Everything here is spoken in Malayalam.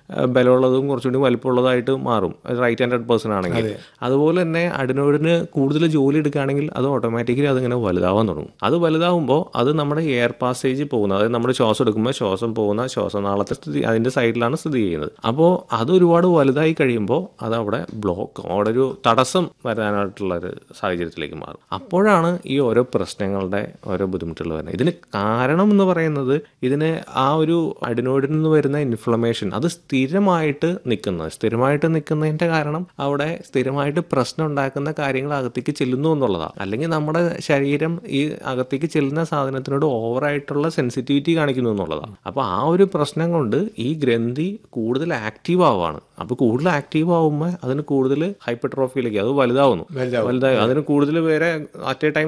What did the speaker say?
ആ, ബലമുള്ളതും കുറച്ചുകൂടി വലിപ്പമുള്ളതായിട്ട് മാറും റൈറ്റ് ഹാൻഡഡ് പേഴ്സൺ ആണെങ്കിൽ അതുപോലെ തന്നെ അഡിനോയിഡിന് കൂടുതൽ ജോലി എടുക്കുകയാണെങ്കിൽ അത് ഓട്ടോമാറ്റിക്കലി അതിങ്ങനെ വലുതാവാൻ തുടങ്ങും അത് വലുതാവുമ്പോൾ അത് നമ്മുടെ എയർ പാസേജ് പോകുന്ന അതായത് നമ്മുടെ ശ്വാസം എടുക്കുമ്പോൾ ശ്വാസം പോകുന്ന ശ്വാസനാളത്തെ സ്ഥിതി അതിൻ്റെ സൈഡിലാണ് സ്ഥിതി ചെയ്യുന്നത് അപ്പോൾ അത് ഒരുപാട് വലുതായി കഴിയുമ്പോൾ അത് അവിടെ ബ്ലോക്ക് അവിടെ ഒരു തടസ്സം വരാനായിട്ടുള്ള ഒരു സാഹചര്യത്തിലേക്ക് മാറും അപ്പോഴാണ് ഈ ഓരോ പ്രശ്നങ്ങളുടെ ഓരോ ബുദ്ധിമുട്ടുകൾ വരുന്നത് ഇതിന് കാരണം എന്ന് പറയുന്നത് ഇതിന് ആ ഒരു അഡിനോയിഡിൽ നിന്ന് വരുന്ന ഇൻഫ്ലമേഷൻ അത് സ്ഥിരമായിട്ട് നിൽക്കുന്നത് സ്ഥിരമായിട്ട് നിൽക്കുന്നതിൻ്റെ കാരണം അവിടെ സ്ഥിരമായിട്ട് പ്രശ്നം ഉണ്ടാക്കുന്ന കാര്യങ്ങൾ അകത്തേക്ക് ചെല്ലുന്നു എന്നുള്ളതാണ് അല്ലെങ്കിൽ നമ്മുടെ ശരീരം ഈ അകത്തേക്ക് ചെല്ലുന്ന സാധനത്തിനോട് ഓവറായിട്ടുള്ള സെൻസിറ്റിവിറ്റി കാണിക്കുന്നു എന്നുള്ളതാണ് അപ്പോൾ ആ ഒരു പ്രശ്നം കൊണ്ട് ഈ ഗ്രന്ഥി കൂടുതൽ ആക്റ്റീവ് ആവുകയാണ് അപ്പോൾ കൂടുതൽ ആക്റ്റീവ് ആവുമ്പോൾ അതിന് കൂടുതൽ ഹൈപ്പർട്രോഫിയിലേക്ക് അത് വലുതാവുന്നു വലുതായി അതിന് കൂടുതൽ പേരെ അറ്റ് എ ടൈം